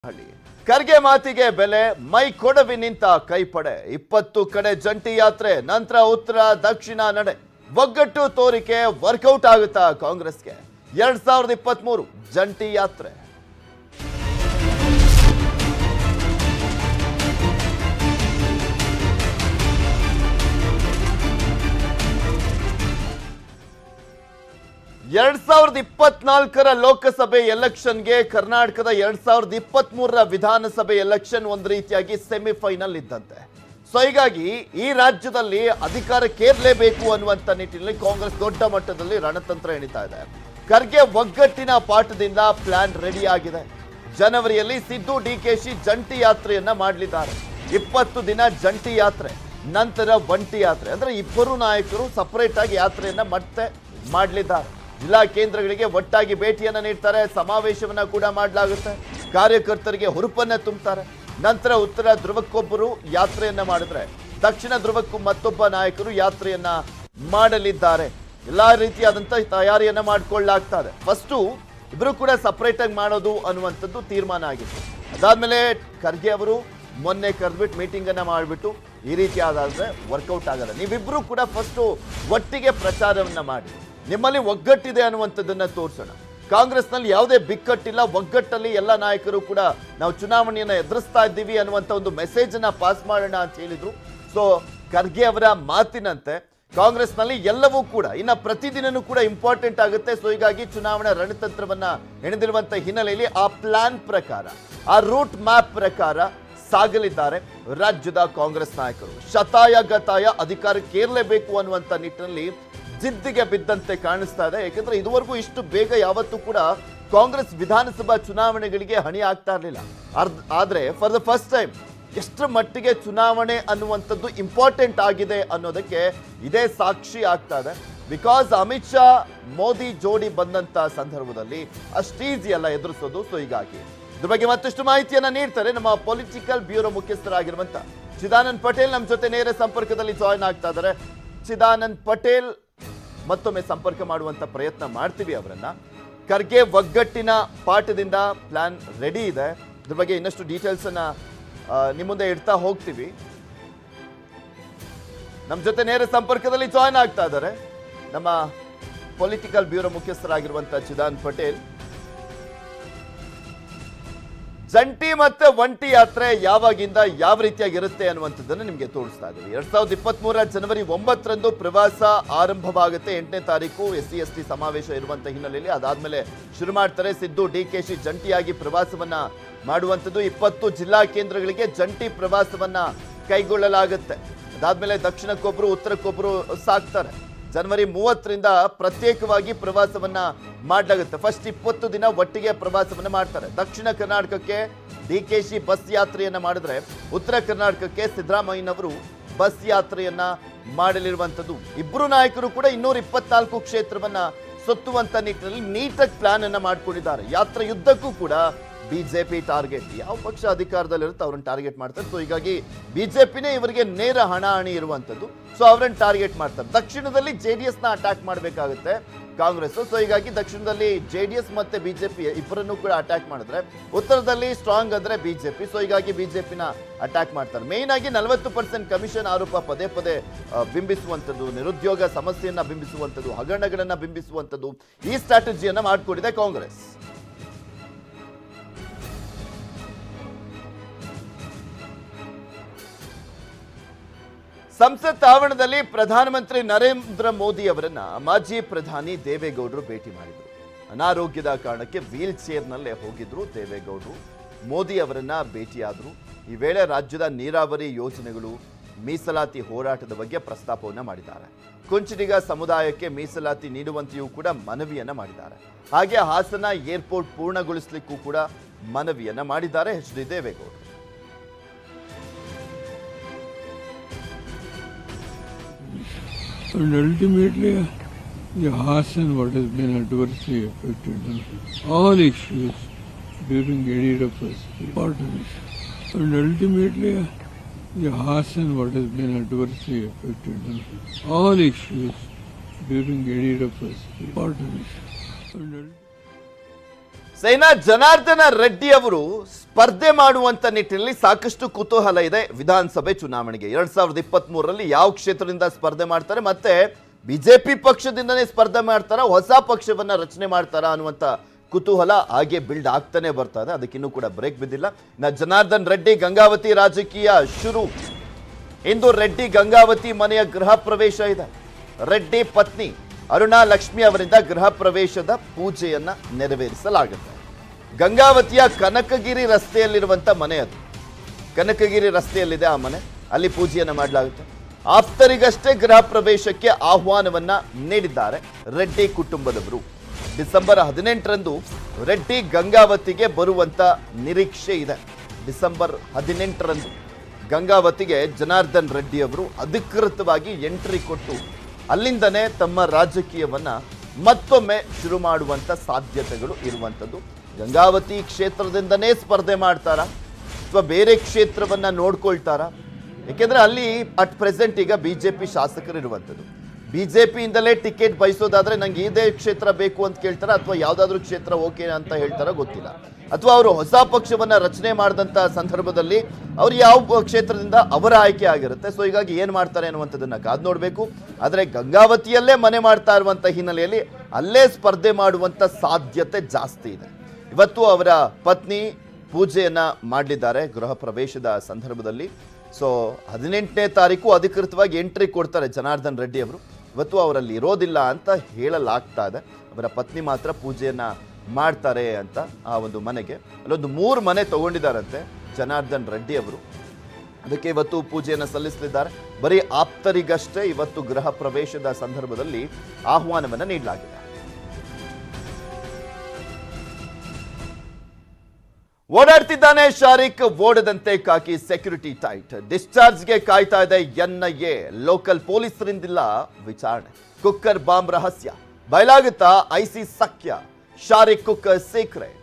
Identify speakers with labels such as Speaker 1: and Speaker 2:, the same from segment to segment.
Speaker 1: ಹಳ್ಳಿ ಖರ್ಗೆ ಮಾತಿಗೆ ಬೆಲೆ ಮೈ ಕೊಡವಿ ನಿಂತ ಕೈಪಡೆ ಇಪ್ಪತ್ತು ಕಡೆ ಜಂಟಿ ಯಾತ್ರೆ ನಂತರ ಉತ್ತರ ದಕ್ಷಿಣ ನಡೆ ಒಗ್ಗಟ್ಟು ತೋರಿಕೆ ವರ್ಕೌಟ್ ಆಗುತ್ತಾ ಕಾಂಗ್ರೆಸ್ಗೆ ಎರಡ್ ಸಾವಿರದ ಇಪ್ಪತ್ತ್ ಮೂರು ಜಂಟಿ ಯಾತ್ರೆ ಎರಡ್ ಸಾವಿರದ ಇಪ್ಪತ್ನಾಲ್ಕರ ಲೋಕಸಭೆ ಎಲೆಕ್ಷನ್ಗೆ ಕರ್ನಾಟಕದ ಎರಡ್ ಸಾವಿರದ ಇಪ್ಪತ್ತ್ ಮೂರರ ವಿಧಾನಸಭೆ ಎಲೆಕ್ಷನ್ ಒಂದು ರೀತಿಯಾಗಿ ಸೆಮಿಫೈನಲ್ ಇದ್ದಂತೆ ಸೊ ಹೀಗಾಗಿ ಈ ರಾಜ್ಯದಲ್ಲಿ ಅಧಿಕಾರಕ್ಕೇರ್ಲೇಬೇಕು ಅನ್ನುವಂತ ನಿಟ್ಟಿನಲ್ಲಿ ಕಾಂಗ್ರೆಸ್ ದೊಡ್ಡ ಮಟ್ಟದಲ್ಲಿ ರಣತಂತ್ರ ಎಣಿತಾ ಇದೆ ಖರ್ಗೆ ಒಗ್ಗಟ್ಟಿನ ಪಾಠದಿಂದ ಪ್ಲಾನ್ ರೆಡಿ ಆಗಿದೆ ಜನವರಿಯಲ್ಲಿ ಸಿದ್ದು ಡಿಕೆಶಿ ಜಂಟಿ ಯಾತ್ರೆಯನ್ನ ಮಾಡಲಿದ್ದಾರೆ ಇಪ್ಪತ್ತು ದಿನ ಜಂಟಿ ಯಾತ್ರೆ ನಂತರ ಒಂಟಿ ಯಾತ್ರೆ ಅಂದ್ರೆ ಇಬ್ಬರು ನಾಯಕರು ಸಪರೇಟ್ ಆಗಿ ಯಾತ್ರೆಯನ್ನ ಮತ್ತೆ ಮಾಡಲಿದ್ದಾರೆ ಜಿಲ್ಲಾ ಕೇಂದ್ರಗಳಿಗೆ ಒಟ್ಟಾಗಿ ಭೇಟಿಯನ್ನ ನೀಡ್ತಾರೆ ಸಮಾವೇಶವನ್ನ ಕೂಡ ಮಾಡಲಾಗುತ್ತೆ ಕಾರ್ಯಕರ್ತರಿಗೆ ಹುರುಪನ್ನ ತುಂಬುತ್ತಾರೆ ನಂತರ ಉತ್ತರ ಧ್ರುವಕ್ಕೊಬ್ಬರು ಯಾತ್ರೆಯನ್ನ ಮಾಡಿದ್ರೆ ದಕ್ಷಿಣ ಧ್ರುವಕ್ಕೂ ಮತ್ತೊಬ್ಬ ನಾಯಕರು ಯಾತ್ರೆಯನ್ನ ಮಾಡಲಿದ್ದಾರೆ ಎಲ್ಲಾ ರೀತಿಯಾದಂತ ತಯಾರಿಯನ್ನ ಮಾಡ್ಕೊಳ್ಳಾಗ್ತದೆ ಫಸ್ಟು ಇಬ್ರು ಕೂಡ ಸಪರೇಟ್ ಆಗಿ ಮಾಡೋದು ಅನ್ನುವಂಥದ್ದು ತೀರ್ಮಾನ ಆಗಿತ್ತು ಅದಾದ್ಮೇಲೆ ಖರ್ಗೆ ಅವರು ಮೊನ್ನೆ ಕರೆದ್ಬಿಟ್ಟು ಮೀಟಿಂಗ್ ಅನ್ನ ಮಾಡಿಬಿಟ್ಟು ಈ ರೀತಿ ಆದಾದ್ರೆ ವರ್ಕೌಟ್ ಆಗಲ್ಲ ನೀವಿಬ್ರು ಕೂಡ ಫಸ್ಟು ಒಟ್ಟಿಗೆ ಪ್ರಚಾರವನ್ನ ಮಾಡಿ ನಿಮ್ಮಲ್ಲಿ ಒಗ್ಗಟ್ಟಿದೆ ಅನ್ನುವಂಥದ್ದನ್ನ ತೋರಿಸೋಣ ಕಾಂಗ್ರೆಸ್ನಲ್ಲಿ ಯಾವುದೇ ಬಿಕ್ಕಟ್ಟಿಲ್ಲ ಒಗ್ಗಟ್ಟಲ್ಲಿ ಎಲ್ಲ ನಾಯಕರು ಕೂಡ ನಾವು ಚುನಾವಣೆಯನ್ನ ಎದುರಿಸ್ತಾ ಇದ್ದೀವಿ ಅನ್ನುವಂಥ ಒಂದು ಮೆಸೇಜ್ ಅನ್ನ ಪಾಸ್ ಮಾಡೋಣ ಅಂತ ಹೇಳಿದ್ರು ಸೊ ಖರ್ಗೆ ಅವರ ಮಾತಿನಂತೆ ಕಾಂಗ್ರೆಸ್ನಲ್ಲಿ ಎಲ್ಲವೂ ಕೂಡ ಇನ್ನ ಪ್ರತಿದಿನನೂ ಕೂಡ ಇಂಪಾರ್ಟೆಂಟ್ ಆಗುತ್ತೆ ಸೊ ಹೀಗಾಗಿ ಚುನಾವಣಾ ರಣತಂತ್ರವನ್ನ ಹೆಣೆದಿರುವಂತ ಹಿನ್ನೆಲೆಯಲ್ಲಿ ಆ ಪ್ಲಾನ್ ಪ್ರಕಾರ ಆ ರೂಟ್ ಮ್ಯಾಪ್ ಪ್ರಕಾರ ಸಾಗಲಿದ್ದಾರೆ ರಾಜ್ಯದ ಕಾಂಗ್ರೆಸ್ ನಾಯಕರು ಶತಾಯ ಗತಾಯ ಅಧಿಕಾರಕ್ಕೇರಲೇಬೇಕು ಅನ್ನುವಂತ ನಿಟ್ಟಿನಲ್ಲಿ ಜಿದ್ದಿಗೆ ಬಿದ್ದಂತೆ ಕಾಣಿಸ್ತಾ ಇದೆ ಯಾಕಂದ್ರೆ ಇದುವರೆಗೂ ಇಷ್ಟು ಬೇಗ ಯಾವತ್ತೂ ಕೂಡ ಕಾಂಗ್ರೆಸ್ ವಿಧಾನಸಭಾ ಚುನಾವಣೆಗಳಿಗೆ ಹಣಿ ಆಗ್ತಾ ಇರಲಿಲ್ಲ ಆದ್ರೆ ಫಾರ್ ದ ಫಸ್ಟ್ ಟೈಮ್ ಎಷ್ಟರ ಮಟ್ಟಿಗೆ ಚುನಾವಣೆ ಅನ್ನುವಂಥದ್ದು ಇಂಪಾರ್ಟೆಂಟ್ ಆಗಿದೆ ಅನ್ನೋದಕ್ಕೆ ಇದೇ ಸಾಕ್ಷಿ ಆಗ್ತಾ ಇದೆ ಬಿಕಾಸ್ ಅಮಿತ್ ಶಾ ಮೋದಿ ಜೋಡಿ ಬಂದಂತ ಸಂದರ್ಭದಲ್ಲಿ ಅಷ್ಟು ಈಸಿ ಅಲ್ಲ ಎದುರಿಸೋದು ಸೊ ಹೀಗಾಗಿ ಇದ್ರ ಬಗ್ಗೆ ಮತ್ತಷ್ಟು ಮಾಹಿತಿಯನ್ನ ನೀಡ್ತಾರೆ ನಮ್ಮ ಪೊಲಿಟಿಕಲ್ ಬ್ಯೂರೋ ಮುಖ್ಯಸ್ಥರಾಗಿರುವಂತ ಚಿದಾನಂದ್ ಪಟೇಲ್ ನಮ್ಮ ಜೊತೆ ನೇರ ಸಂಪರ್ಕದಲ್ಲಿ ಜಾಯ್ನ್ ಆಗ್ತಾ ಇದ್ದಾರೆ ಚಿದಾನಂದ್ ಪಟೇಲ್ ಮತ್ತೊಮ್ಮೆ ಸಂಪರ್ಕ ಮಾಡುವಂತ ಪ್ರಯತ್ನ ಮಾಡ್ತೀವಿ ಅವರನ್ನ ಖರ್ಗೆ ಒಗ್ಗಟ್ಟಿನ ಪಾಠದಿಂದ ಪ್ಲಾನ್ ರೆಡಿ ಇದೆ ಇದ್ರ ಬಗ್ಗೆ ಇನ್ನಷ್ಟು ಡೀಟೇಲ್ಸ್ ಅನ್ನ ಆ, ನಿಮ್ಮ ಮುಂದೆ ಇಡ್ತಾ ಹೋಗ್ತೀವಿ ನಮ್ಮ ಜೊತೆ ನೇರ ಸಂಪರ್ಕದಲ್ಲಿ ಜಾಯ್ನ್ ಆಗ್ತಾ ಇದ್ದಾರೆ ನಮ್ಮ ಪೊಲಿಟಿಕಲ್ ಬ್ಯೂರೋ ಮುಖ್ಯಸ್ಥರಾಗಿರುವಂತ ಚಿದಾನ್ ಪಟೇಲ್ ಜಂಟಿ ಮತ್ತೆ ಒಂಟಿ ಯಾತ್ರೆ ಯಾವಾಗಿಂದ ಯಾವ ರೀತಿಯಾಗಿರುತ್ತೆ ಅನ್ನುವಂಥದ್ದನ್ನು ನಿಮಗೆ ತೋರಿಸ್ತಾ ಇದ್ದೀವಿ ಎರಡ್ ಸಾವಿರದ ಇಪ್ಪತ್ತ್ ಮೂರ ಜನವರಿ ಒಂಬತ್ತರಂದು ಪ್ರವಾಸ ಆರಂಭವಾಗುತ್ತೆ ಎಂಟನೇ ತಾರೀಕು ಎಸ್ ಸಿ ಎಸ್ ಟಿ ಸಮಾವೇಶ ಇರುವಂತ ಹಿನ್ನೆಲೆಯಲ್ಲಿ ಅದಾದ್ಮೇಲೆ ಶುರು ಮಾಡ್ತಾರೆ ಸಿದ್ದು ಡಿ ಕೆ ಶಿ ಜಂಟಿಯಾಗಿ ಪ್ರವಾಸವನ್ನ ಮಾಡುವಂಥದ್ದು ಇಪ್ಪತ್ತು ಜಿಲ್ಲಾ ಕೇಂದ್ರಗಳಿಗೆ ಜಂಟಿ ಪ್ರವಾಸವನ್ನ ಕೈಗೊಳ್ಳಲಾಗುತ್ತೆ ಅದಾದ್ಮೇಲೆ ದಕ್ಷಿಣಕ್ಕೊಬ್ರು ಉತ್ತರಕ್ಕೊಬ್ರು ಸಾಕ್ತಾರೆ ಜನವರಿ ಮೂವತ್ತರಿಂದ ಪ್ರತ್ಯೇಕವಾಗಿ ಪ್ರವಾಸವನ್ನ ಮಾಡಲಾಗುತ್ತೆ ಫಸ್ಟ್ ಇಪ್ಪತ್ತು ದಿನ ಒಟ್ಟಿಗೆ ಪ್ರವಾಸವನ್ನ ಮಾಡ್ತಾರೆ ದಕ್ಷಿಣ ಕರ್ನಾಟಕಕ್ಕೆ ಡಿ ಕೆ ಶಿ ಬಸ್ ಯಾತ್ರೆಯನ್ನ ಮಾಡಿದ್ರೆ ಉತ್ತರ ಕರ್ನಾಟಕಕ್ಕೆ ಸಿದ್ದರಾಮಯ್ಯನವರು ಬಸ್ ಯಾತ್ರೆಯನ್ನ ಮಾಡಲಿರುವಂಥದ್ದು ಇಬ್ಬರು ನಾಯಕರು ಕೂಡ ಇನ್ನೂರ ಇಪ್ಪತ್ನಾಲ್ಕು ಕ್ಷೇತ್ರವನ್ನ ಸುತ್ತುವಂತ ನಿಟ್ಟಿನಲ್ಲಿ ನೀಟಾಗಿ ಪ್ಲಾನ್ ಅನ್ನ ಮಾಡ್ಕೊಂಡಿದ್ದಾರೆ ಯಾತ್ರೆ ಯುದ್ಧಕ್ಕೂ ಕೂಡ ಬಿಜೆಪಿ ಟಾರ್ಗೆಟ್ ಯಾವ ಪಕ್ಷ ಅಧಿಕಾರದಲ್ಲಿರುತ್ತೆ ಅವ್ರನ್ನ ಟಾರ್ಗೆಟ್ ಮಾಡ್ತಾರೆ ಸೊ ಹೀಗಾಗಿ ಬಿಜೆಪಿನೇ ಇವರಿಗೆ ನೇರ ಹಣಾಹಣಿ ಇರುವಂತದ್ದು ಸೊ ಅವರನ್ನ ಟಾರ್ಗೆಟ್ ಮಾಡ್ತಾರೆ ದಕ್ಷಿಣದಲ್ಲಿ ಜೆ ಡಿ ನ ಅಟ್ಯಾಕ್ ಮಾಡಬೇಕಾಗುತ್ತೆ ಕಾಂಗ್ರೆಸ್ ಸೊ ಹೀಗಾಗಿ ದಕ್ಷಿಣದಲ್ಲಿ ಜೆ ಡಿ ಎಸ್ ಮತ್ತೆ ಬಿಜೆಪಿ ಇಬ್ಬರನ್ನು ಕೂಡ ಅಟ್ಯಾಕ್ ಮಾಡಿದ್ರೆ ಉತ್ತರದಲ್ಲಿ ಸ್ಟ್ರಾಂಗ್ ಅಂದ್ರೆ ಬಿಜೆಪಿ ಸೊ ಹೀಗಾಗಿ ಬಿಜೆಪಿನ ಅಟ್ಯಾಕ್ ಮಾಡ್ತಾರೆ ಮೇನ್ ಆಗಿ ನಲವತ್ತು ಪರ್ಸೆಂಟ್ ಕಮಿಷನ್ ಆರೋಪ ಪದೇ ಪದೇ ಆ, ಬಿಂಬಿಸುವಂಥದ್ದು ನಿರುದ್ಯೋಗ ಸಮಸ್ಯೆಯನ್ನ ಬಿಂಬಿಸುವಂಥದ್ದು ಹಗರಣಗಳನ್ನ ಬಿಂಬಿಸುವಂಥದ್ದು ಈ ಸ್ಟ್ರಾಟಜಿಯನ್ನ ಮಾಡಿಕೊಂಡಿದೆ ಕಾಂಗ್ರೆಸ್ ಸಂಸತ್ ಆವರಣದಲ್ಲಿ ಪ್ರಧಾನಮಂತ್ರಿ ನರೇಂದ್ರ ಮೋದಿ ಅವರನ್ನ ಮಾಜಿ ಪ್ರಧಾನಿ ದೇವೇಗೌಡರು ಭೇಟಿ ಮಾಡಿದರು ಅನಾರೋಗ್ಯದ ಕಾರಣಕ್ಕೆ ವೀಲ್ ಚೇರ್ನಲ್ಲೇ ಹೋಗಿದ್ರು ದೇವೇಗೌಡರು ಮೋದಿ ಅವರನ್ನ ಭೇಟಿಯಾದರು ಈ ವೇಳೆ ರಾಜ್ಯದ ನೀರಾವರಿ ಯೋಜನೆಗಳು ಮೀಸಲಾತಿ ಹೋರಾಟದ ಬಗ್ಗೆ ಪ್ರಸ್ತಾಪವನ್ನ ಮಾಡಿದ್ದಾರೆ ಕುಂಚಿಡಿಗ ಸಮುದಾಯಕ್ಕೆ ಮೀಸಲಾತಿ ನೀಡುವಂತೆಯೂ ಕೂಡ ಮನವಿಯನ್ನ ಮಾಡಿದ್ದಾರೆ ಹಾಗೆ ಹಾಸನ ಏರ್ಪೋರ್ಟ್ ಪೂರ್ಣಗೊಳಿಸಲಿಕ್ಕೂ ಕೂಡ ಮನವಿಯನ್ನ ಮಾಡಿದ್ದಾರೆ ಎಚ್ ಡಿ ದೇವೇಗೌಡರು
Speaker 2: And ultimately, the Hassan, what has been adversely affected, all issues during Yediyurappa's important. And ultimately, the Hassan, what has been adversely affected, all issues during Yediyurappa's important. And ul-
Speaker 1: ಸೇನಾ ಜನಾರ್ದನ ರೆಡ್ಡಿ ಅವರು ಸ್ಪರ್ಧೆ ಮಾಡುವಂತ ನಿಟ್ಟಿನಲ್ಲಿ ಸಾಕಷ್ಟು ಕುತೂಹಲ ಇದೆ ವಿಧಾನಸಭೆ ಚುನಾವಣೆಗೆ ಎರಡ್ ಸಾವಿರದ ಇಪ್ಪತ್ತ್ ಮೂರರಲ್ಲಿ ಯಾವ ಕ್ಷೇತ್ರದಿಂದ ಸ್ಪರ್ಧೆ ಮಾಡ್ತಾರೆ ಮತ್ತೆ ಬಿಜೆಪಿ ಪಕ್ಷದಿಂದನೇ ಸ್ಪರ್ಧೆ ಮಾಡ್ತಾರ ಹೊಸ ಪಕ್ಷವನ್ನ ರಚನೆ ಮಾಡ್ತಾರಾ ಅನ್ನುವಂತ ಕುತೂಹಲ ಹಾಗೆ ಬಿಲ್ಡ್ ಆಗ್ತಾನೆ ಬರ್ತಾ ಇದೆ ಅದಕ್ಕಿನ್ನೂ ಕೂಡ ಬ್ರೇಕ್ ಬಿದ್ದಿಲ್ಲ ನಾ ಜನಾರ್ದನ್ ರೆಡ್ಡಿ ಗಂಗಾವತಿ ರಾಜಕೀಯ ಶುರು ಇಂದು ರೆಡ್ಡಿ ಗಂಗಾವತಿ ಮನೆಯ ಗೃಹ ಪ್ರವೇಶ ಇದೆ ರೆಡ್ಡಿ ಪತ್ನಿ ಅರುಣಾ ಲಕ್ಷ್ಮಿ ಅವರಿಂದ ಗೃಹ ಪ್ರವೇಶದ ಪೂಜೆಯನ್ನ ನೆರವೇರಿಸಲಾಗುತ್ತೆ ಗಂಗಾವತಿಯ ಕನಕಗಿರಿ ರಸ್ತೆಯಲ್ಲಿರುವಂತ ಮನೆ ಅದು ಕನಕಗಿರಿ ರಸ್ತೆಯಲ್ಲಿದೆ ಆ ಮನೆ ಅಲ್ಲಿ ಪೂಜೆಯನ್ನ ಮಾಡಲಾಗುತ್ತೆ ಆಪ್ತರಿಗಷ್ಟೇ ಗೃಹ ಪ್ರವೇಶಕ್ಕೆ ಆಹ್ವಾನವನ್ನ ನೀಡಿದ್ದಾರೆ ರೆಡ್ಡಿ ಕುಟುಂಬದವರು ಡಿಸೆಂಬರ್ ಹದಿನೆಂಟರಂದು ರೆಡ್ಡಿ ಗಂಗಾವತಿಗೆ ಬರುವಂತ ನಿರೀಕ್ಷೆ ಇದೆ ಡಿಸೆಂಬರ್ ಹದಿನೆಂಟರಂದು ಗಂಗಾವತಿಗೆ ಜನಾರ್ದನ್ ರೆಡ್ಡಿ ಅವರು ಅಧಿಕೃತವಾಗಿ ಎಂಟ್ರಿ ಕೊಟ್ಟು ಅಲ್ಲಿಂದನೇ ತಮ್ಮ ರಾಜಕೀಯವನ್ನ ಮತ್ತೊಮ್ಮೆ ಶುರು ಮಾಡುವಂತ ಸಾಧ್ಯತೆಗಳು ಇರುವಂಥದ್ದು ಗಂಗಾವತಿ ಕ್ಷೇತ್ರದಿಂದನೇ ಸ್ಪರ್ಧೆ ಮಾಡ್ತಾರಾ ಅಥವಾ ಬೇರೆ ಕ್ಷೇತ್ರವನ್ನ ನೋಡ್ಕೊಳ್ತಾರಾ ಯಾಕೆಂದ್ರೆ ಅಲ್ಲಿ ಅಟ್ ಪ್ರೆಸೆಂಟ್ ಈಗ ಬಿಜೆಪಿ ಶಾಸಕರು ಇರುವಂಥದ್ದು ಬಿಜೆಪಿಯಿಂದಲೇ ಟಿಕೆಟ್ ಬಯಸೋದಾದ್ರೆ ನಂಗೆ ಇದೇ ಕ್ಷೇತ್ರ ಬೇಕು ಅಂತ ಕೇಳ್ತಾರ ಅಥವಾ ಯಾವ್ದಾದ್ರು ಕ್ಷೇತ್ರ ಓಕೆ ಅಂತ ಹೇಳ್ತಾರ ಗೊತ್ತಿಲ್ಲ ಅಥವಾ ಅವರು ಹೊಸ ಪಕ್ಷವನ್ನ ರಚನೆ ಮಾಡಿದಂತ ಸಂದರ್ಭದಲ್ಲಿ ಅವ್ರು ಯಾವ ಕ್ಷೇತ್ರದಿಂದ ಅವರ ಆಯ್ಕೆ ಆಗಿರುತ್ತೆ ಸೊ ಹೀಗಾಗಿ ಏನ್ ಮಾಡ್ತಾರೆ ಅನ್ನುವಂಥದ್ದನ್ನ ಕಾದ್ ನೋಡ್ಬೇಕು ಆದ್ರೆ ಗಂಗಾವತಿಯಲ್ಲೇ ಮನೆ ಮಾಡ್ತಾ ಇರುವಂತ ಹಿನ್ನೆಲೆಯಲ್ಲಿ ಅಲ್ಲೇ ಸ್ಪರ್ಧೆ ಮಾಡುವಂತ ಸಾಧ್ಯತೆ ಜಾಸ್ತಿ ಇದೆ ಇವತ್ತು ಅವರ ಪತ್ನಿ ಪೂಜೆಯನ್ನ ಮಾಡಲಿದ್ದಾರೆ ಗೃಹ ಪ್ರವೇಶದ ಸಂದರ್ಭದಲ್ಲಿ ಸೊ ಹದಿನೆಂಟನೇ ತಾರೀಕು ಅಧಿಕೃತವಾಗಿ ಎಂಟ್ರಿ ಕೊಡ್ತಾರೆ ಜನಾರ್ದನ್ ರೆಡ್ಡಿ ಅವರು ಇವತ್ತು ಅವರಲ್ಲಿ ಇರೋದಿಲ್ಲ ಅಂತ ಹೇಳಲಾಗ್ತಾ ಇದೆ ಅವರ ಪತ್ನಿ ಮಾತ್ರ ಪೂಜೆಯನ್ನ ಮಾಡ್ತಾರೆ ಅಂತ ಆ ಒಂದು ಮನೆಗೆ ಅಲ್ಲೊಂದು ಮೂರು ಮನೆ ತಗೊಂಡಿದ್ದಾರಂತೆ ಜನಾರ್ದನ್ ರೆಡ್ಡಿ ಅವರು ಅದಕ್ಕೆ ಇವತ್ತು ಪೂಜೆಯನ್ನು ಸಲ್ಲಿಸಲಿದ್ದಾರೆ ಬರೀ ಆಪ್ತರಿಗಷ್ಟೇ ಇವತ್ತು ಗೃಹ ಪ್ರವೇಶದ ಸಂದರ್ಭದಲ್ಲಿ ಆಹ್ವಾನವನ್ನು ನೀಡಲಾಗಿದೆ ಓಡಾಡ್ತಿದ್ದಾನೆ ಶಾರಿಕ್ ಓಡದಂತೆ ಕಾಕಿ ಸೆಕ್ಯೂರಿಟಿ ಟೈಟ್ ಡಿಸ್ಚಾರ್ಜ್ಗೆ ಕಾಯ್ತಾ ಇದೆ ಎನ್ಐಎ ಲೋಕಲ್ ಪೊಲೀಸರಿಂದಿಲ್ಲ ವಿಚಾರಣೆ ಕುಕ್ಕರ್ ಬಾಂಬ್ ರಹಸ್ಯ ಬಯಲಾಗುತ್ತಾ ಐಸಿ ಸಖ್ಯ ಶಾರಿಕ್ ಕುಕ್ಕರ್ ಸೀಕ್ರೆಟ್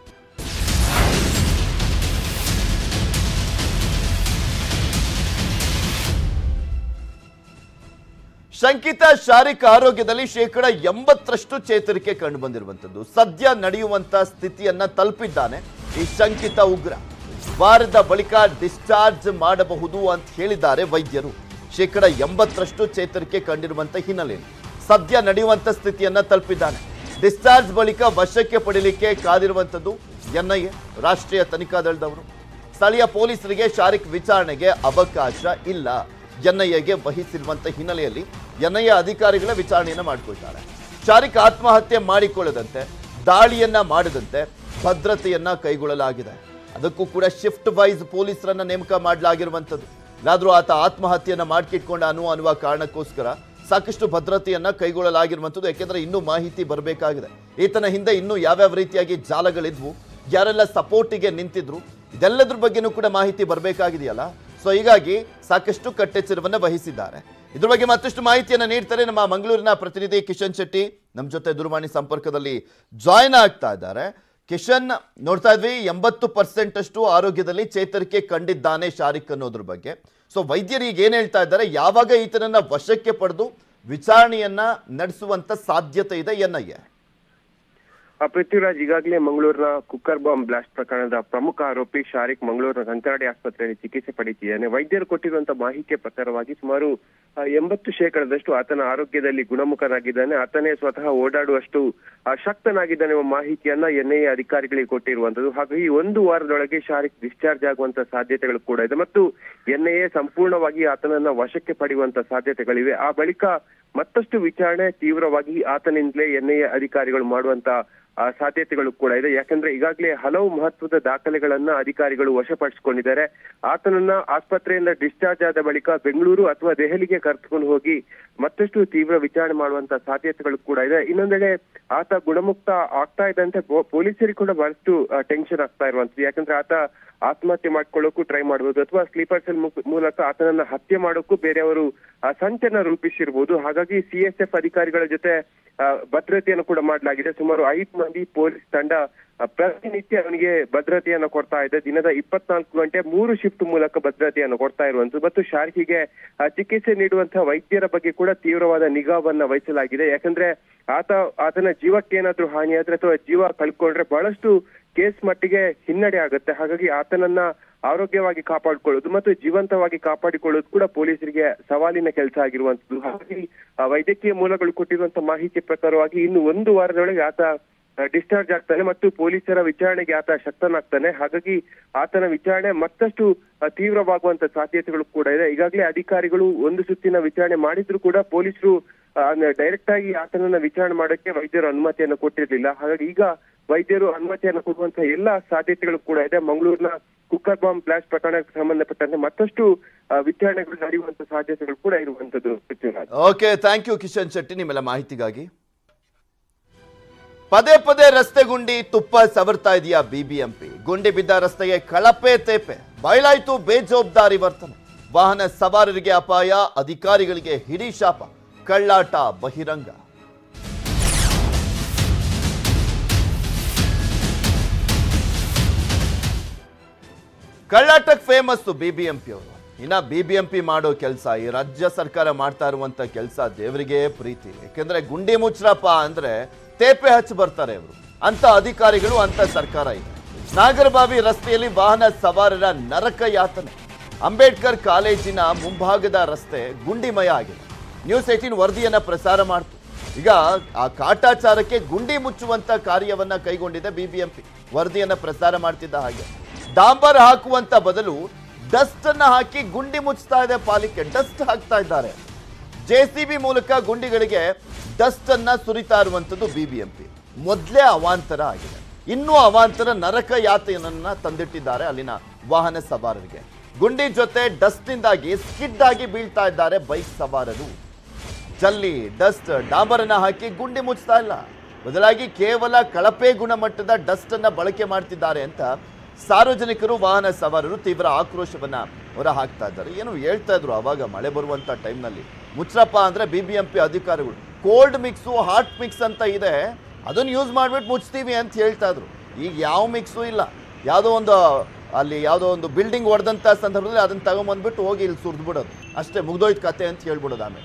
Speaker 1: ಶಂಕಿತ ಶಾರೀರಿಕ ಆರೋಗ್ಯದಲ್ಲಿ ಶೇಕಡ ಎಂಬತ್ತರಷ್ಟು ಚೇತರಿಕೆ ಕಂಡು ಬಂದಿರುವಂತದ್ದು ಸದ್ಯ ನಡೆಯುವಂತ ಸ್ಥಿತಿಯನ್ನ ತಲುಪಿದ್ದಾನೆ ಈ ಶಂಕಿತ ಉಗ್ರ ವಾರದ ಬಳಿಕ ಡಿಸ್ಚಾರ್ಜ್ ಮಾಡಬಹುದು ಅಂತ ಹೇಳಿದ್ದಾರೆ ವೈದ್ಯರು ಶೇಕಡ ಎಂಬತ್ತರಷ್ಟು ಚೇತರಿಕೆ ಕಂಡಿರುವಂತ ಹಿನ್ನೆಲೆಯಲ್ಲಿ ಸದ್ಯ ನಡೆಯುವಂತ ಸ್ಥಿತಿಯನ್ನ ತಲುಪಿದ್ದಾನೆ ಡಿಸ್ಚಾರ್ಜ್ ಬಳಿಕ ವಶಕ್ಕೆ ಪಡಿಲಿಕ್ಕೆ ಕಾದಿರುವಂತದ್ದು ಎನ್ಐಎ ರಾಷ್ಟ್ರೀಯ ತನಿಖಾ ದಳದವರು ಸ್ಥಳೀಯ ಪೊಲೀಸರಿಗೆ ಶಾರಿಕ್ ವಿಚಾರಣೆಗೆ ಅವಕಾಶ ಇಲ್ಲ ಎನ್ಐಎಗೆ ವಹಿಸಿರುವಂತ ಹಿನ್ನೆಲೆಯಲ್ಲಿ ಎನ್ಐಎ ಅಧಿಕಾರಿಗಳ ವಿಚಾರಣೆಯನ್ನ ಮಾಡಿಕೊಳ್ತಾರೆ ಶಾರಿಕ್ ಆತ್ಮಹತ್ಯೆ ಮಾಡಿಕೊಳ್ಳದಂತೆ ದಾಳಿಯನ್ನ ಮಾಡದಂತೆ ಭದ್ರತೆಯನ್ನ ಕೈಗೊಳ್ಳಲಾಗಿದೆ ಅದಕ್ಕೂ ಕೂಡ ಶಿಫ್ಟ್ ವೈಸ್ ಪೊಲೀಸರನ್ನ ನೇಮಕ ಮಾಡಲಾಗಿರುವಂಥದ್ದು ಇಲ್ಲಾದ್ರೂ ಆತ ಆತ್ಮಹತ್ಯೆಯನ್ನ ಮಾಡ್ಕಿಟ್ಕೊಂಡ ಅನ್ನುವ ಅನ್ನುವ ಕಾರಣಕ್ಕೋಸ್ಕರ ಸಾಕಷ್ಟು ಭದ್ರತೆಯನ್ನ ಕೈಗೊಳ್ಳಲಾಗಿರುವಂಥದ್ದು ಯಾಕೆಂದ್ರೆ ಇನ್ನೂ ಮಾಹಿತಿ ಬರಬೇಕಾಗಿದೆ ಈತನ ಹಿಂದೆ ಇನ್ನೂ ಯಾವ್ಯಾವ ರೀತಿಯಾಗಿ ಜಾಲಗಳಿದ್ವು ಯಾರೆಲ್ಲ ಸಪೋರ್ಟಿಗೆ ನಿಂತಿದ್ರು ಇದೆಲ್ಲದ್ರ ಬಗ್ಗೆನೂ ಕೂಡ ಮಾಹಿತಿ ಬರಬೇಕಾಗಿದೆಯಲ್ಲ ಸೊ ಹೀಗಾಗಿ ಸಾಕಷ್ಟು ಕಟ್ಟೆಚ್ಚರವನ್ನ ವಹಿಸಿದ್ದಾರೆ ಇದ್ರ ಬಗ್ಗೆ ಮತ್ತಷ್ಟು ಮಾಹಿತಿಯನ್ನ ನೀಡ್ತಾರೆ ನಮ್ಮ ಮಂಗಳೂರಿನ ಪ್ರತಿನಿಧಿ ಕಿಶನ್ ಶೆಟ್ಟಿ ನಮ್ಮ ಜೊತೆ ದೂರವಾಣಿ ಸಂಪರ್ಕದಲ್ಲಿ ಜಾಯ್ನ್ ಆಗ್ತಾ ಇದ್ದಾರೆ ಕಿಶನ್ ನೋಡ್ತಾ ಇದ್ವಿ ಎಂಬತ್ತು ಪರ್ಸೆಂಟ್ ಅಷ್ಟು ಆರೋಗ್ಯದಲ್ಲಿ ಚೇತರಿಕೆ ಕಂಡಿದ್ದಾನೆ ಶಾರಿಕ್ ಅನ್ನೋದ್ರ ಬಗ್ಗೆ ಸೊ ವೈದ್ಯರು ಈಗ ಏನ್ ಹೇಳ್ತಾ ಇದ್ದಾರೆ ಯಾವಾಗ ಈತನನ್ನ ವಶಕ್ಕೆ ಪಡೆದು ವಿಚಾರಣೆಯನ್ನ ನಡೆಸುವಂತ ಸಾಧ್ಯತೆ ಇದೆ ಎನ್ಐಎ
Speaker 3: ಆ ಪೃಥ್ವಿರಾಜ್ ಈಗಾಗಲೇ ಮಂಗಳೂರಿನ ಕುಕ್ಕರ್ ಬಾಂಬ್ ಬ್ಲಾಸ್ಟ್ ಪ್ರಕರಣದ ಪ್ರಮುಖ ಆರೋಪಿ ಶಾರಿಕ್ ಮಂಗಳೂರಿನ ಕಂಕರಾಡಿ ಆಸ್ಪತ್ರೆಯಲ್ಲಿ ಚಿಕಿತ್ಸೆ ಪಡೆಯುತ್ತಿದ್ದಾನೆ ವೈದ್ಯರು ಕೊಟ್ಟಿರುವಂತಹ ಮಾಹಿತಿಯ ಪ್ರಕಾರವಾಗಿ ಸುಮಾರು ಆ, ಎಂಬತ್ತು ಶೇಕಡದಷ್ಟು ಆತನ ಆರೋಗ್ಯದಲ್ಲಿ ಗುಣಮುಖನಾಗಿದ್ದಾನೆ ಆತನೇ ಸ್ವತಃ ಓಡಾಡುವಷ್ಟು ಆ, ಶಕ್ತನಾಗಿದ್ದಾನೆ ಎಂಬ ಮಾಹಿತಿಯನ್ನ ಎನ್ಐಎ ಅಧಿಕಾರಿಗಳಿಗೆ ಕೊಟ್ಟಿರುವಂತದ್ದು ಹಾಗಾಗಿ ಒಂದು ವಾರದೊಳಗೆ ಶಾರಿಕ್ ಡಿಸ್ಚಾರ್ಜ್ ಆಗುವಂತ ಸಾಧ್ಯತೆಗಳು ಕೂಡ ಇದೆ ಮತ್ತು ಎನ್ಐಎ ಸಂಪೂರ್ಣವಾಗಿ ಆತನನ್ನ ವಶಕ್ಕೆ ಪಡೆಯುವಂತ ಸಾಧ್ಯತೆಗಳಿವೆ ಆ ಬಳಿಕ ಮತ್ತಷ್ಟು ವಿಚಾರಣೆ ತೀವ್ರವಾಗಿ ಆತನಿಂದಲೇ ಎನ್ಐಎ ಅಧಿಕಾರಿಗಳು ಮಾಡುವಂತ ಆ, ಸಾಧ್ಯತೆಗಳು ಕೂಡ ಇದೆ ಯಾಕಂದ್ರೆ ಈಗಾಗಲೇ ಹಲವು ಮಹತ್ವದ ದಾಖಲೆಗಳನ್ನ ಅಧಿಕಾರಿಗಳು ವಶಪಡಿಸಿಕೊಂಡಿದ್ದಾರೆ ಆತನನ್ನ ಆಸ್ಪತ್ರೆಯಿಂದ ಡಿಸ್ಚಾರ್ಜ್ ಆದ ಬಳಿಕ ಬೆಂಗಳೂರು ಅಥವಾ ದೆಹಲಿಗೆ ಕರೆದುಕೊಂಡು ಹೋಗಿ ಮತ್ತಷ್ಟು ತೀವ್ರ ವಿಚಾರಣೆ ಮಾಡುವಂತ ಸಾಧ್ಯತೆಗಳು ಕೂಡ ಇದೆ ಇನ್ನೊಂದೆಡೆ ಆತ ಗುಣಮುಕ್ತ ಆಗ್ತಾ ಇದ್ದಂತೆ ಪೊ- ಪೊಲೀಸರಿಗೆ ಕೂಡ ಬಹಳಷ್ಟು ಟೆನ್ಷನ್ ಆಗ್ತಾ ಇರುವಂತದ್ದು ಯಾಕಂದ್ರೆ ಆತ ಆತ್ಮಹತ್ಯೆ ಮಾಡ್ಕೊಳ್ಳೋಕು ಟ್ರೈ ಮಾಡಬಹುದು ಅಥವಾ ಸ್ಲೀಪರ್ ಸೆಲ್ ಮೂಲಕ ಆತನನ್ನ ಹತ್ಯೆ ಮಾಡೋಕ್ಕೂ ಬೇರೆಯವರು ಆ, ಸಂಚನ್ನ ರೂಪಿಸಿರ್ಬೋದು ಹಾಗಾಗಿ ಸಿಎಸ್ಎಫ್ ಅಧಿಕಾರಿಗಳ ಜೊತೆ ಆ, ಭದ್ರತೆಯನ್ನು ಕೂಡ ಮಾಡಲಾಗಿದೆ ಸುಮಾರು ಐದು ಮಂದಿ ಪೊಲೀಸ್ ತಂಡ ಆ, ಪ್ರತಿನಿತ್ಯ ಅವನಿಗೆ ಭದ್ರತೆಯನ್ನು ಕೊಡ್ತಾ ಇದೆ ದಿನದ ಇಪ್ಪತ್ನಾಲ್ಕು ಗಂಟೆ ಮೂರು ಶಿಫ್ಟ್ ಮೂಲಕ ಭದ್ರತೆಯನ್ನು ಕೊಡ್ತಾ ಇರುವಂತದ್ದು ಮತ್ತು ಶಾರ್ಕಿಗೆ ಆ, ಚಿಕಿತ್ಸೆ ನೀಡುವಂತಹ ವೈದ್ಯರ ಬಗ್ಗೆ ಕೂಡ ತೀವ್ರವಾದ ನಿಗಾವನ್ನ ವಹಿಸಲಾಗಿದೆ ಯಾಕಂದ್ರೆ ಆತ ಆತನ ಜೀವಕ್ಕೆ ಏನಾದ್ರೂ ಹಾನಿಯಾದ್ರೆ ಅಥವಾ ಜೀವ ಕಳ್ಕೊಂಡ್ರೆ ಬಹಳಷ್ಟು ಕೇಸ್ ಮಟ್ಟಿಗೆ ಹಿನ್ನಡೆ ಆಗುತ್ತೆ ಹಾಗಾಗಿ ಆತನನ್ನ ಆರೋಗ್ಯವಾಗಿ ಕಾಪಾಡಿಕೊಳ್ಳೋದು ಮತ್ತು ಜೀವಂತವಾಗಿ ಕಾಪಾಡಿಕೊಳ್ಳೋದು ಕೂಡ ಪೊಲೀಸರಿಗೆ ಸವಾಲಿನ ಕೆಲಸ ಆಗಿರುವಂತದ್ದು ಹಾಗಾಗಿ ಆ ವೈದ್ಯಕೀಯ ಮೂಲಗಳು ಕೊಟ್ಟಿರುವಂತ ಮಾಹಿತಿ ಪ್ರಕಾರವಾಗಿ ಇನ್ನು ಒಂದು ವಾರದೊಳಗೆ ಆತ ಡಿಸ್ಚಾರ್ಜ್ ಆಗ್ತಾನೆ ಮತ್ತು ಪೊಲೀಸರ ವಿಚಾರಣೆಗೆ ಆತ ಶಕ್ತನಾಗ್ತಾನೆ ಹಾಗಾಗಿ ಆತನ ವಿಚಾರಣೆ ಮತ್ತಷ್ಟು ಆ, ತೀವ್ರವಾಗುವಂತ ಸಾಧ್ಯತೆಗಳು ಕೂಡ ಇದೆ ಈಗಾಗಲೇ ಅಧಿಕಾರಿಗಳು ಒಂದು ಸುತ್ತಿನ ವಿಚಾರಣೆ ಮಾಡಿದ್ರು ಕೂಡ ಪೊಲೀಸರು ಡೈರೆಕ್ಟ್ ಆಗಿ ಆತನನ್ನ ವಿಚಾರಣೆ ಮಾಡೋಕೆ ವೈದ್ಯರು ಅನುಮತಿಯನ್ನು ಕೊಟ್ಟಿರ್ಲಿಲ್ಲ ಹಾಗಾಗಿ ಈಗ ವೈದ್ಯರು ಅನುಮತಿಯನ್ನು ಕೊಡುವಂತ ಎಲ್ಲಾ ಸಾಧ್ಯತೆಗಳು ಕೂಡ ಇದೆ ಮಂಗಳೂರಿನ ಕುಕ್ಕರ್ ಬಾಂಬ್ ಬ್ಲಾಸ್ಟ್ ಪ್ರಕರಣಕ್ಕೆ ಸಂಬಂಧಪಟ್ಟಂತೆ ಮತ್ತಷ್ಟು ಆ, ವಿಚಾರಣೆಗಳು ನಡೆಯುವಂತ ಸಾಧ್ಯತೆಗಳು ಕೂಡ ಇರುವಂತದ್ದು Prithviraj
Speaker 1: okay thank you Kishan Shetty ನಿಮ್ಮೆಲ್ಲ ಮಾಹಿತಿಗಾಗಿ ಪದೇ ಪದೇ ರಸ್ತೆ ಗುಂಡಿ ತುಪ್ಪ ಸವರ್ತಾ ಇದೆಯಾ ಬಿಬಿಎಂಪಿ ಗುಂಡಿ ಬಿದ್ದ ರಸ್ತೆಗೆ ಕಳಪೆ ತೇಪೆ ಬಯಲಾಯ್ತು ಬೇಜವಾಬ್ದಾರಿ ವರ್ತನೆ ವಾಹನ ಸವಾರರಿಗೆ ಅಪಾಯ ಅಧಿಕಾರಿಗಳಿಗೆ ಹಿಡಿ ಶಾಪ ಕಳ್ಳಾಟ ಬಹಿರಂಗ ಕಳ್ಳಾಟಕ್ಕೆ ಫೇಮಸ್ ಬಿಬಿಎಂಪಿ ಅವರು ಇನ್ನ ಬಿಬಿಎಂಪಿ ಮಾಡೋ ಕೆಲಸ ಈ ರಾಜ್ಯ ಸರ್ಕಾರ ಮಾಡ್ತಾ ಇರುವಂತ ಕೆಲಸ ದೇವರಿಗೆ ಪ್ರೀತಿ ಯಾಕೆಂದ್ರೆ ಗುಂಡಿ ಮುಚ್ಚ್ರಪ್ಪ ಅಂದ್ರೆ ತೇಪೆ ಹಚ್ಚಿ ಬರ್ತಾರೆ ಅವರು ಅಂತ ಅಧಿಕಾರಿಗಳು ಅಂತ ಸರ್ಕಾರ ಇದೆ ನಾಗರಬಾವಿ ರಸ್ತೆಯಲ್ಲಿ ವಾಹನ ಸವಾರರ ನರಕ ಯಾತನೆ ಅಂಬೇಡ್ಕರ್ ಕಾಲೇಜಿನ ಮುಂಭಾಗದ ರಸ್ತೆ ಗುಂಡಿಮಯ ಆಗಿದೆ ನ್ಯೂಸ್ ಏಟೀನ್ ವರದಿಯನ್ನ ಪ್ರಸಾರ ಮಾಡ್ತು ಈಗ ಆ ಕಾಟಾಚಾರಕ್ಕೆ ಗುಂಡಿ ಮುಚ್ಚುವಂತ ಕಾರ್ಯವನ್ನ ಕೈಗೊಂಡಿದೆ ಬಿಬಿಎಂಪಿ ವರದಿಯನ್ನ ಪ್ರಸಾರ ಮಾಡ್ತಿದ್ದ ಹಾಗೆ ಡಾಂಬರ್ ಹಾಕುವಂತ ಬದಲು ಡಸ್ಟ್ ಅನ್ನ ಹಾಕಿ ಗುಂಡಿ ಮುಚ್ತಾ ಇದೆ ಪಾಲಿಕೆ ಡಸ್ಟ್ ಹಾಕ್ತಾ ಇದ್ದಾರೆ ಜೆಸಿಬಿ ಮೂಲಕ ಗುಂಡಿಗಳಿಗೆ ಡಸ್ಟ್ ಅನ್ನ ಸುರಿತಾ ಇರುವಂತದ್ದು ಬಿಬಿಎಂಪಿ ಮೊದಲೇ ಅವಾಂತರ ಆಗಿದೆ ಇನ್ನೂ ಅವಾಂತರ ನರಕ ಯಾತನೆಯನ್ನ ತಂದಿಟ್ಟಿದ್ದಾರೆ ಅಲ್ಲಿನ ವಾಹನ ಸವಾರರಿಗೆ ಗುಂಡಿ ಜೊತೆ ಡಸ್ಟ್ನಿಂದಾಗಿ ಸ್ಕಿಡ್ ಆಗಿ ಬೀಳ್ತಾ ಇದ್ದಾರೆ ಬೈಕ್ ಸವಾರರು ಜಲ್ಲಿ ಡಸ್ಟ್ ಡಾಂಬರನ್ನ ಹಾಕಿ ಗುಂಡಿ ಮುಚ್ತಾ ಇಲ್ಲ ಬದಲಾಗಿ ಕೇವಲ ಕಳಪೆ ಗುಣಮಟ್ಟದ ಡಸ್ಟ್ ಅನ್ನ ಬಳಕೆ ಮಾಡ್ತಿದ್ದಾರೆ ಅಂತ ಸಾರ್ವಜನಿಕರು ವಾಹನ ಸವಾರರು ತೀವ್ರ ಆಕ್ರೋಶವನ್ನ ಹೊರ ಹಾಕ್ತಾ ಇದ್ದಾರೆ ಏನು ಹೇಳ್ತಾ ಇದ್ರು ಅವಾಗ ಮಳೆ ಬರುವಂತ ಟೈಮ್ನಲ್ಲಿ ಮುಚ್ರಪ್ಪ ಅಂದ್ರೆ ಬಿ ಬಿ ಎಂ ಪಿ ಅಧಿಕಾರಿಗಳು ಕೋಲ್ಡ್ ಮಿಕ್ಸು ಹಾಟ್ ಮಿಕ್ಸ್ ಅಂತ ಇದೆ ಅದನ್ನ ಯೂಸ್ ಮಾಡ್ಬಿಟ್ಟು ಮುಚ್ತೀವಿ ಅಂತ ಹೇಳ್ತಾ ಇದ್ರು ಈಗ ಯಾವ ಮಿಕ್ಸು ಇಲ್ಲ ಯಾವುದೋ ಒಂದು ಅಲ್ಲಿ ಯಾವುದೋ ಒಂದು ಬಿಲ್ಡಿಂಗ್ ಹೊಡೆದಂಥ ಸಂದರ್ಭದಲ್ಲಿ ಅದನ್ನ ತಗೊಂಬಂದ್ಬಿಟ್ಟು ಹೋಗಿ ಇಲ್ಲಿ ಸುರಿದು ಬಿಡೋದು ಅಷ್ಟೇ ಮುಗ್ದೋಯ್ತು ಕತೆ ಅಂತ ಹೇಳ್ಬಿಡೋದು ಆಮೇಲೆ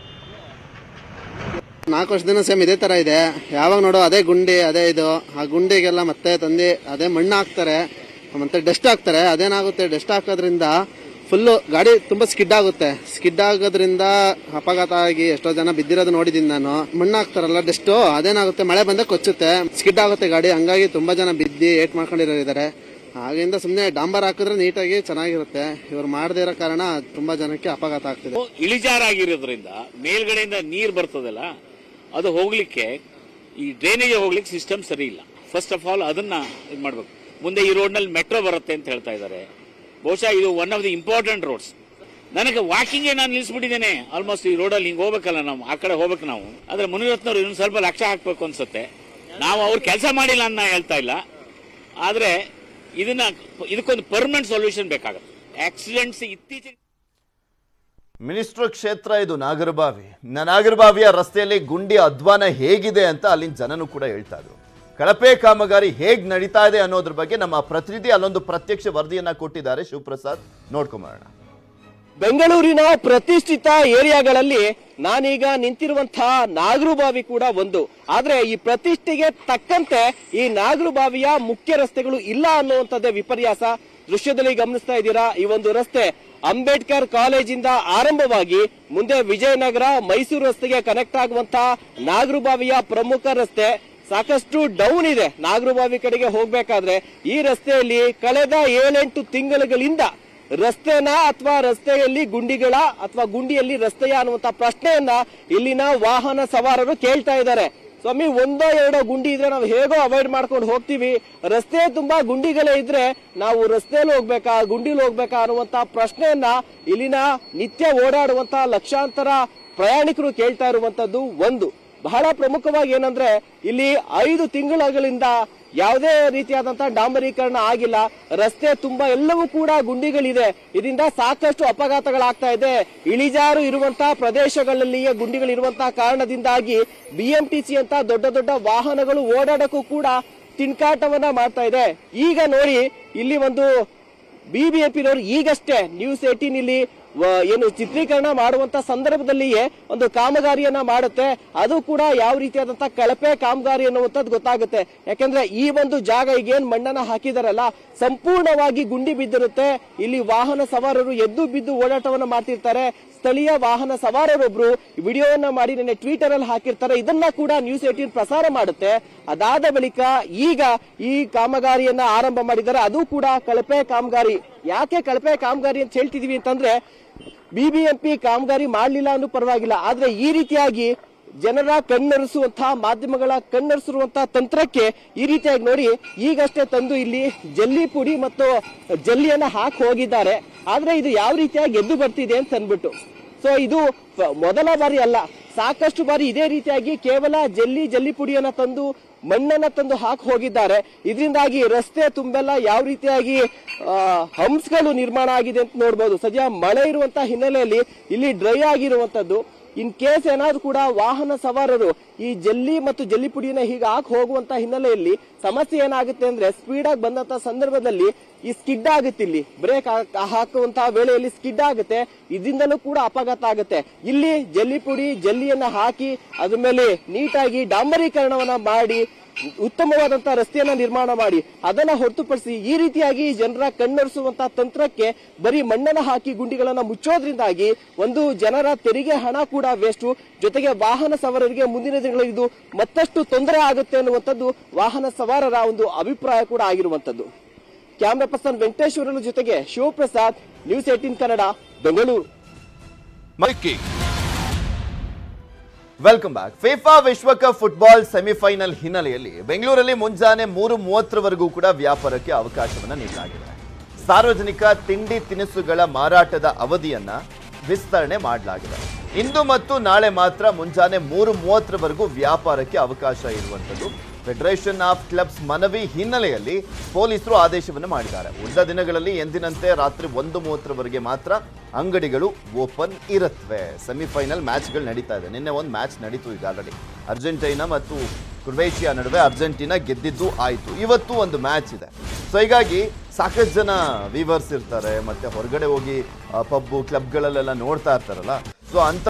Speaker 4: ನಾಲ್ಕು ವರ್ಷದಿಂದ ಸೇಮ್ ಇದೇ ತರ ಇದೆ ಯಾವಾಗ ನೋಡೋ ಅದೇ ಗುಂಡಿ ಅದೇ ಇದು ಆ ಗುಂಡಿಗೆಲ್ಲ ಮತ್ತೆ ತಂದು ಅದೇ ಮಣ್ಣು ಹಾಕ್ತಾರೆ ಮತ್ತೆ ಡಸ್ಟ್ ಹಾಕ್ತಾರೆ ಅದೇನಾಗುತ್ತೆ ಡಸ್ಟ್ ಹಾಕೋದ್ರಿಂದ ಫುಲ್ಲು ಗಾಡಿ ತುಂಬಾ ಸ್ಕಿಡ್ ಆಗುತ್ತೆ ಸ್ಕಿಡ್ ಆಗೋದ್ರಿಂದ ಅಪಘಾತ ಆಗಿ ಎಷ್ಟೋ ಜನ ಬಿದ್ದಿರೋದು ನೋಡಿದೀನಿ ನಾನು ಮಣ್ಣು ಹಾಕ್ತಾರಲ್ಲ ಡಸ್ಟು ಅದೇನಾಗುತ್ತೆ ಮಳೆ ಬಂದಾಗ ಕೊಚ್ಚುತ್ತೆ ಸ್ಕಿಡ್ ಆಗುತ್ತೆ ಗಾಡಿ ಹಂಗಾಗಿ ತುಂಬಾ ಜನ ಬಿದ್ದಿ ಏಟ್ ಮಾಡ್ಕೊಂಡಿರೋರು ಇದ್ದಾರೆ ಹಾಗೆಂದ ಸುಮ್ಮನೆ ಡಾಂಬರ್ ಹಾಕಿದ್ರೆ ನೀಟಾಗಿ ಚೆನ್ನಾಗಿರುತ್ತೆ ಇವ್ರು ಮಾಡದೇ ಇರೋ ಕಾರಣ ತುಂಬಾ ಜನಕ್ಕೆ ಅಪಘಾತ ಆಗ್ತಿದೆ
Speaker 5: ಇಳಿಜಾರಾಗಿರೋದ್ರಿಂದ ಮೇಲ್ಗಡೆಯಿಂದ ನೀರು ಬರ್ತದಲ್ಲ ಅದು ಹೋಗ್ಲಿಕ್ಕೆ ಈ ಡ್ರೈನೇಜ್ ಹೋಗ್ಲಿಕ್ಕೆ ಸಿಸ್ಟಮ್ ಸರಿ ಇಲ್ಲ ಫಸ್ಟ್ ಆಫ್ ಆಲ್ ಅದನ್ನ ಇದು ಮಾಡ್ಬೇಕು ಮುಂದೆ ಈ ರೋಡ್ ನಲ್ಲಿ ಮೆಟ್ರೋ ಬರುತ್ತೆ ಅಂತ ಹೇಳ್ತಾ ಇದ್ದಾರೆ ಬಹುಶಃ ಇದು one of the important roads ನನಗೆ ವಾಕಿಂಗ್ ನಾನು ನಿಲ್ಲಿಸ್ಬಿಟ್ಟಿದ್ದೇನೆ ಆಲ್ಮೋಸ್ಟ್ ಈ ರೋಡಲ್ಲಿ ಹಿಂಗೆ ಹೋಗ್ಬೇಕಲ್ಲ ನಾವು ಆ ಕಡೆ ಹೋಗ್ಬೇಕು ನಾವು ಆದ್ರೆ ಮುನಿರತ್ನವ್ರು ಇನ್ನೊಂದು ಸ್ವಲ್ಪ ಲಕ್ಷ ಹಾಕ್ಬೇಕು ಅನ್ಸುತ್ತೆ ನಾವು ಅವ್ರು ಕೆಲಸ ಮಾಡಿಲ್ಲ ಅಂತ ನಾ ಹೇಳ್ತಾ ಇಲ್ಲ ಆದ್ರೆ ಇದನ್ನ ಇದಕ್ಕೊಂದು ಪರ್ಮನೆಂಟ್ ಸೊಲ್ಯೂಷನ್ ಬೇಕಾಗುತ್ತೆ ಆಕ್ಸಿಡೆಂಟ್ಸ್ ಇತ್ತೀಚೆಗೆ
Speaker 1: ಮಿನಿಸ್ಟ್ರ್ ಕ್ಷೇತ್ರ ಇದು ನಾಗರಬಾವಿ ನ- ನಾಗರಬಾವಿಯ ರಸ್ತೆಯಲ್ಲಿ ಗುಂಡಿ ಅಧ್ವಾನ ಹೇಗಿದೆ ಅಂತ ಅಲ್ಲಿನ ಜನನು ಕೂಡ ಹೇಳ್ತಾ ಇದ್ರು ಕಳಪೆ ಕಾಮಗಾರಿ ಹೇಗ್ ನಡೀತಾ ಇದೆ ಅನ್ನೋದ್ರ ಬಗ್ಗೆ ನಮ್ಮ ಪ್ರತಿನಿಧಿ ಅಲ್ಲೊಂದು ಪ್ರತ್ಯಕ್ಷ ವರದಿಯನ್ನ ಕೊಟ್ಟಿದ್ದಾರೆ ಶಿವಪ್ರಸಾದ್ ನೋಡ್ಕೊಂಬರೋಣ
Speaker 6: ಬೆಂಗಳೂರಿನ ಪ್ರತಿಷ್ಠಿತ ಏರಿಯಾಗಳಲ್ಲಿ ನಾನೀಗ ನಿಂತಿರುವಂತಹ ನಾಗರುಬಾವಿ ಕೂಡ ಒಂದು ಆದ್ರೆ ಈ ಪ್ರತಿಷ್ಠೆಗೆ ತಕ್ಕಂತೆ ಈ ನಾಗರುಬಾವಿಯ ಮುಖ್ಯ ರಸ್ತೆಗಳು ಇಲ್ಲ ಅನ್ನುವಂಥದ್ದೇ ವಿಪರ್ಯಾಸ ದೃಶ್ಯದಲ್ಲಿ ಗಮನಿಸ್ತಾ ಇದ್ದೀರಾ ಈ ಒಂದು ರಸ್ತೆ ಅಂಬೇಡ್ಕರ್ ಕಾಲೇಜಿಂದ ಆರಂಭವಾಗಿ ಮುಂದೆ ವಿಜಯನಗರ ಮೈಸೂರು ರಸ್ತೆಗೆ ಕನೆಕ್ಟ್ ಆಗುವಂತಹ ನಾಗರುಬಾವಿಯ ಪ್ರಮುಖ ರಸ್ತೆ ಸಾಕಷ್ಟು ಡೌನ್ ಇದೆ ನಾಗರುಬಾವಿ ಕಡೆಗೆ ಹೋಗ್ಬೇಕಾದ್ರೆ ಈ ರಸ್ತೆಯಲ್ಲಿ ಕಳೆದ ಏಳೆಂಟು ತಿಂಗಳುಗಳಿಂದ ರಸ್ತೆನ ಅಥವಾ ರಸ್ತೆಯಲ್ಲಿ ಗುಂಡಿಗಳ ಅಥವಾ ಗುಂಡಿಯಲ್ಲಿ ರಸ್ತೆಯ ಅನ್ನುವಂತ ಪ್ರಶ್ನೆಯನ್ನ ಇಲ್ಲಿನ ವಾಹನ ಸವಾರರು ಕೇಳ್ತಾ ಇದ್ದಾರೆ ಸ್ವಾಮಿ ಒಂದೋ ಎರಡೋ ಗುಂಡಿ ಇದ್ರೆ ನಾವು ಹೇಗೋ ಅವಾಯ್ಡ್ ಮಾಡ್ಕೊಂಡು ಹೋಗ್ತೀವಿ ರಸ್ತೆ ತುಂಬಾ ಗುಂಡಿಗಳೇ ಇದ್ರೆ ನಾವು ರಸ್ತೆಯಲ್ಲಿ ಹೋಗ್ಬೇಕಾ ಗುಂಡಿಲಿ ಹೋಗ್ಬೇಕಾ ಅನ್ನುವಂತ ಪ್ರಶ್ನೆಯನ್ನ ಇಲ್ಲಿನ ನಿತ್ಯ ಓಡಾಡುವಂತ ಲಕ್ಷಾಂತರ ಪ್ರಯಾಣಿಕರು ಕೇಳ್ತಾ ಇರುವಂತದ್ದು ಒಂದು ಬಹಳ ಪ್ರಮುಖವಾಗಿ ಏನಂದ್ರೆ ಇಲ್ಲಿ ಐದು ತಿಂಗಳುಗಳಿಂದ ಯಾವುದೇ ರೀತಿಯಾದಂತಹ ಡಾಂಬರೀಕರಣ ಆಗಿಲ್ಲ ರಸ್ತೆ ತುಂಬಾ ಎಲ್ಲವೂ ಕೂಡ ಗುಂಡಿಗಳಿದೆ ಇದರಿಂದ ಸಾಕಷ್ಟು ಅಪಘಾತಗಳಾಗ್ತಾ ಇದೆ ಇಳಿಜಾರು ಇರುವಂತಹ ಪ್ರದೇಶಗಳಲ್ಲಿಯೇ ಗುಂಡಿಗಳಿರುವಂತಹ ಕಾರಣದಿಂದಾಗಿ ಬಿಎಂಟಿಸಿ ಅಂತ ದೊಡ್ಡ ದೊಡ್ಡ ವಾಹನಗಳು ಓಡಾಡಕ್ಕೂ ಕೂಡ ತಿಣ್ಕಾಟವನ್ನ ಮಾಡ್ತಾ ಇದೆ ಈಗ ನೋಡಿ ಇಲ್ಲಿ ಒಂದು ಬಿಬಿಎಂಪಿನವರು ಈಗಷ್ಟೇ ನ್ಯೂಸ್ ಏಟೀನ್ ಇಲ್ಲಿ ವ- ಏನು ಚಿತ್ರೀಕರಣ ಮಾಡುವಂತ ಸಂದರ್ಭದಲ್ಲಿಯೇ ಒಂದು ಕಾಮಗಾರಿಯನ್ನ ಮಾಡುತ್ತೆ ಅದು ಕೂಡ ಯಾವ ರೀತಿಯಾದಂತಹ ಕಳಪೆ ಕಾಮಗಾರಿ ಅನ್ನುವಂಥದ್ದು ಗೊತ್ತಾಗುತ್ತೆ ಯಾಕಂದ್ರೆ ಈ ಒಂದು ಜಾಗ ಈಗ ಏನ್ ಮಣ್ಣನ್ನ ಹಾಕಿದಾರಲ್ಲ ಸಂಪೂರ್ಣವಾಗಿ ಗುಂಡಿ ಬಿದ್ದಿರುತ್ತೆ ಇಲ್ಲಿ ವಾಹನ ಸವಾರರು ಎದ್ದು ಬಿದ್ದು ಓಡಾಟವನ್ನ ಮಾಡ್ತಿರ್ತಾರೆ ಸ್ಥಳೀಯ ವಾಹನ ಸವಾರರೊಬ್ರು ವಿಡಿಯೋವನ್ನ ಮಾಡಿ ನೆನ್ನೆ ಟ್ವಿಟರ್ ಅಲ್ಲಿ ಹಾಕಿರ್ತಾರೆ ಇದನ್ನ ಕೂಡ ನ್ಯೂಸ್ ಏಟೀನ್ ಪ್ರಸಾರ ಮಾಡುತ್ತೆ ಅದಾದ ಬಳಿಕ ಈಗ ಈ ಕಾಮಗಾರಿಯನ್ನ ಆರಂಭ ಮಾಡಿದ್ದಾರೆ ಅದು ಕೂಡ ಕಳಪೆ ಕಾಮಗಾರಿ ಯಾಕೆ ಕಳಪೆ ಕಾಮಗಾರಿ ಅಂತ ಹೇಳ್ತಿದೀವಿ ಅಂತಂದ್ರೆ ಬಿಬಿಎಂಪಿ ಕಾಮಗಾರಿ ಮಾಡ್ಲಿಲ್ಲ ಅನ್ನೋ ಪರವಾಗಿಲ್ಲ ಆದ್ರೆ ಈ ರೀತಿಯಾಗಿ ಜನರ ಕಣ್ಣರಿಸುವಂತಹ ಮಾಧ್ಯಮಗಳ ಕಣ್ಣರಿಸಿರುವಂತಹ ತಂತ್ರಕ್ಕೆ ಈ ರೀತಿಯಾಗಿ ನೋಡಿ ಈಗಷ್ಟೇ ತಂದು ಇಲ್ಲಿ ಜಲ್ಲಿ ಪುಡಿ ಮತ್ತು ಜಲ್ಲಿಯನ್ನ ಹಾಕಿ ಹೋಗಿದ್ದಾರೆ ಆದ್ರೆ ಇದು ಯಾವ ರೀತಿಯಾಗಿ ಎದ್ದು ಬರ್ತಿದೆ ಅಂತ ಅಂದ್ಬಿಟ್ಟು ಸೊ ಇದು ಫ- ಮೊದಲ ಬಾರಿ ಅಲ್ಲ ಸಾಕಷ್ಟು ಬಾರಿ ಇದೇ ರೀತಿಯಾಗಿ ಕೇವಲ ಜಲ್ಲಿ ಜಲ್ಲಿ ಪುಡಿಯನ್ನ ತಂದು ಮಣ್ಣನ್ನ ತಂದು ಹಾಕಿ ಹೋಗಿದ್ದಾರೆ ಇದರಿಂದಾಗಿ ರಸ್ತೆ ತುಂಬೆಲ್ಲ ಯಾವ ರೀತಿಯಾಗಿ ಆ, ಹಂಪ್ಸ್ಗಳು ನಿರ್ಮಾಣ ಆಗಿದೆ ಅಂತ ನೋಡ್ಬೋದು ಸದ್ಯ ಮಳೆ ಇರುವಂತಹ ಹಿನ್ನೆಲೆಯಲ್ಲಿ ಇಲ್ಲಿ ಡ್ರೈ ಆಗಿರುವಂತದ್ದು ಇನ್ ಕೇಸ್ ಏನಾದ್ರು ಕೂಡ ವಾಹನ ಸವಾರರು ಈ ಜಲ್ಲಿ ಮತ್ತು ಜಲ್ಲಿ ಪುಡಿಯನ್ನ ಹೀಗೆ ಹಾಕಿ ಹೋಗುವಂತ ಹಿನ್ನೆಲೆಯಲ್ಲಿ ಸಮಸ್ಯೆ ಏನಾಗುತ್ತೆ ಅಂದ್ರೆ ಸ್ಪೀಡ್ ಆಗಿ ಬಂದಂತ ಸಂದರ್ಭದಲ್ಲಿ ಈ ಸ್ಕಿಡ್ ಆಗುತ್ತೆ ಇಲ್ಲಿ ಬ್ರೇಕ್ ಹಾಕುವಂತಹ ವೇಳೆಯಲ್ಲಿ ಸ್ಕಿಡ್ ಆಗುತ್ತೆ ಇದರಿಂದಲೂ ಕೂಡ ಅಪಘಾತ ಆಗುತ್ತೆ ಇಲ್ಲಿ ಜಲ್ಲಿ ಪುಡಿ ಜಲ್ಲಿಯನ್ನ ಹಾಕಿ ಅದ್ರ ಮೇಲೆ ನೀಟಾಗಿ ಡಾಂಬರೀಕರಣವನ್ನ ಮಾಡಿ ಉತ್ತಮವಾದಂತಹ ರಸ್ತೆಯನ್ನ ನಿರ್ಮಾಣ ಮಾಡಿ ಅದನ್ನ ಹೊರತುಪಡಿಸಿ ಈ ರೀತಿಯಾಗಿ ಜನರ ಕಣ್ಣರಿಸುವಂತಹ ತಂತ್ರಕ್ಕೆ ಬರೀ ಮಣ್ಣನ್ನ ಹಾಕಿ ಗುಂಡಿಗಳನ್ನ ಮುಚ್ಚೋದ್ರಿಂದಾಗಿ ಒಂದು ಜನರ ತೆರಿಗೆ ಹಣ ಕೂಡ ವೇಸ್ಟ್ ಜೊತೆಗೆ ವಾಹನ ಸವಾರರಿಗೆ ಮುಂದಿನ ದಿನಗಳಲ್ಲಿ ಇದು ಮತ್ತಷ್ಟು ತೊಂದರೆ ಆಗುತ್ತೆ ಅನ್ನುವಂಥದ್ದು ವಾಹನ ಸವಾರರ ಒಂದು ಅಭಿಪ್ರಾಯ ಕೂಡ ಆಗಿರುವಂತದ್ದು ಕ್ಯಾಮ್ರಾ ಪರ್ಸನ್ ವೆಂಕಟೇಶ್ವರನ ಜೊತೆಗೆ ಶಿವಪ್ರಸಾದ್ ನ್ಯೂಸ್ ಏಟೀನ್ ಕನ್ನಡ ಬೆಂಗಳೂರು
Speaker 1: ಮೈಕಿ ವೆಲ್ಕಮ್ ಬ್ಯಾಕ್ ಫಿಫಾ ವಿಶ್ವಕಪ್ ಫುಟ್ಬಾಲ್ ಸೆಮಿಫೈನಲ್ ಹಿನ್ನೆಲೆಯಲ್ಲಿ ಬೆಂಗಳೂರಲ್ಲಿ ಮುಂಜಾನೆ ಮೂರು ಮೂವತ್ತರವರೆಗೂ ಕೂಡ ವ್ಯಾಪಾರಕ್ಕೆ ಅವಕಾಶವನ್ನ ನೀಡಲಾಗಿದೆ ಸಾರ್ವಜನಿಕ ತಿಂಡಿ ತಿನಿಸುಗಳ ಮಾರಾಟದ ಅವಧಿಯನ್ನ ವಿಸ್ತರಣೆ ಮಾಡಲಾಗಿದೆ ಇಂದು ಮತ್ತು ನಾಳೆ ಮಾತ್ರ ಮುಂಜಾನೆ ಮೂರು ಮೂವತ್ತರವರೆಗೂ ವ್ಯಾಪಾರಕ್ಕೆ ಅವಕಾಶ ಇರುವಂತದ್ದು ಫೆಡರೇಷನ್ ಆಫ್ ಕ್ಲಬ್ಸ್ ಮನವಿ ಹಿನ್ನೆಲೆಯಲ್ಲಿ ಪೊಲೀಸರು ಆದೇಶವನ್ನು ಮಾಡಿದ್ದಾರೆ ಉಳಿದ ದಿನಗಳಲ್ಲಿ ಎಂದಿನಂತೆ ರಾತ್ರಿ ಒಂದು ಮೂವತ್ತರವರೆಗೆ ಮಾತ್ರ ಅಂಗಡಿಗಳು ಓಪನ್ ಇರುತ್ತವೆ ಸೆಮಿಫೈನಲ್ ಮ್ಯಾಚ್ಗಳು ನಡೀತಾ ಇದೆ ನಿನ್ನೆ ಒಂದು ಮ್ಯಾಚ್ ನಡೀತು ಈಗ ಆಲ್ರೆಡಿ ಅರ್ಜೆಂಟೈನಾ ಮತ್ತು ಕ್ರೊವೇಷಿಯಾ ನಡುವೆ ಅರ್ಜೆಂಟೀನಾ ಗೆದ್ದಿದ್ದು ಆಯಿತು ಇವತ್ತು ಒಂದು ಮ್ಯಾಚ್ ಇದೆ ಸೊ ಹೀಗಾಗಿ ಸಾಕಷ್ಟು ಜನ ವೀವರ್ಸ್ ಇರ್ತಾರೆ ಮತ್ತೆ ಹೊರಗಡೆ ಹೋಗಿ ಪಬ್ಬು ಕ್ಲಬ್ಗಳಲ್ಲೆಲ್ಲ ನೋಡ್ತಾ ಇರ್ತಾರಲ್ಲ ಸೊ ಅಂತ